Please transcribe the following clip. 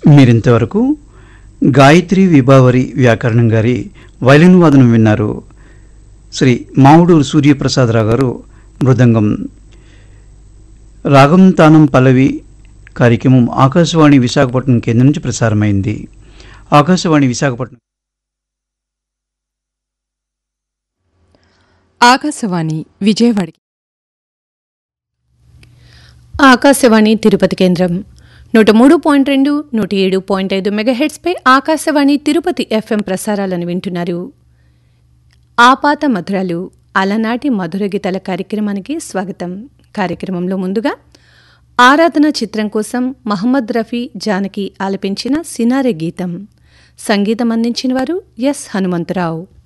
మీరింతవరకు గాయత్రి విభావరి వ్యాకరణం గారి వైలిన్ వాదనం విన్నారు శ్రీ మావుడూరు సూర్యప్రసాదరావు గారు మృదంగం రాగం తానం పల్లవి కార్యక్రమం ఆకాశవాణి విశాఖపట్నం కేంద్రం నుంచి ప్రసారమైంది ఆకాశవాణి విశాఖపట్నం ఆకాశవాణి విజయవాడ ఆకాశవాణి తిరుపతి కేంద్రం నూట మూడు పాయింట్ రెండు నూట ఏడు పాయింట్ ఐదు మెగాహెడ్స్పై ఆకాశవాణి తిరుపతి ఎఫ్ఎం ప్రసారాలను వింటున్నారు ఆపాత మధురాలు అలనాటి మధుర గీతాల కార్యక్రమానికి స్వాగతం కార్యక్రమంలో ముందుగా ఆరాధన చిత్రం కోసం మహమ్మద్ రఫీ జానకి ఆలపించిన సినారె గీతం సంగీతం అందించిన వారు ఎస్ హనుమంతరావు